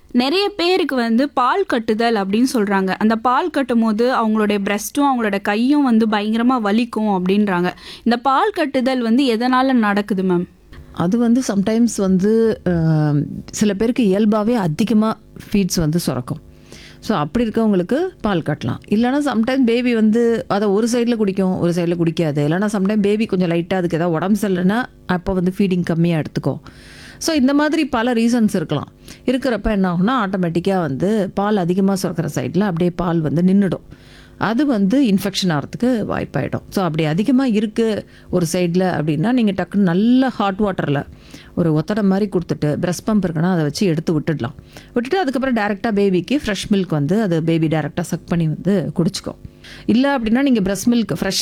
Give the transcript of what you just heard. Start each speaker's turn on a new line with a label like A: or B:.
A: நிறைய பேருக்கு வந்து பால் கட்டுதல் அப்படின்னு சொல்றாங்க அந்த பால் கட்டும் போது அவங்களுடைய பிரஸ்ட்டும் அவங்களோட கையும் வந்து பயங்கரமா வலிக்கும் அப்படின்றாங்க இந்த பால் கட்டுதல் வந்து எதனால நடக்குது மேம்
B: அது வந்து சம்டைம்ஸ் வந்து அஹ், சில பேருக்கு இயல்பாகவே அதிகமாக ஃபீட்ஸ் வந்து சுரக்கும் ஸோ அப்படி இருக்கவங்களுக்கு பால் கட்டலாம் இல்லைனா சம்டைம் பேபி வந்து அதை ஒரு சைடில் குடிக்கும் ஒரு சைடில் குடிக்காது இல்லைனா சம்டைம் பேபி கொஞ்சம் லைட்டாக அதுக்கு ஏதாவது உடம்பு சரியில்லைன்னா அப்போ வந்து ஃபீடிங் கம்மியாக எடுத்துக்கோ ஸோ இந்த மாதிரி பல ரீசன்ஸ் இருக்கலாம் இருக்கிறப்ப என்ன ஆகும்னா ஆட்டோமேட்டிக்காக வந்து பால் அதிகமாக சுரக்கிற சைடில் அப்படியே பால் வந்து நின்றுடும் அது வந்து இன்ஃபெக்ஷன் ஆகிறதுக்கு வாய்ப்பாயிடும் ஸோ அப்படி அதிகமாக இருக்குது ஒரு சைடில் அப்படின்னா நீங்கள் டக்குன்னு நல்ல ஹாட் வாட்டரில் ஒரு ஒத்தடை மாதிரி கொடுத்துட்டு பிரஸ்ட் பம்ப் இருக்குன்னா அதை வச்சு எடுத்து விட்டுடலாம் விட்டுட்டு அதுக்கப்புறம் டேரெக்டாக பேபிக்கு ஃப்ரெஷ் மில்க் வந்து அது பேபி டேரெக்டாக சக் பண்ணி வந்து குடிச்சிக்கும் இல்லை அப்படின்னா நீங்கள் பிரஸ்ட் மில்க் ஃப்ரெஷ்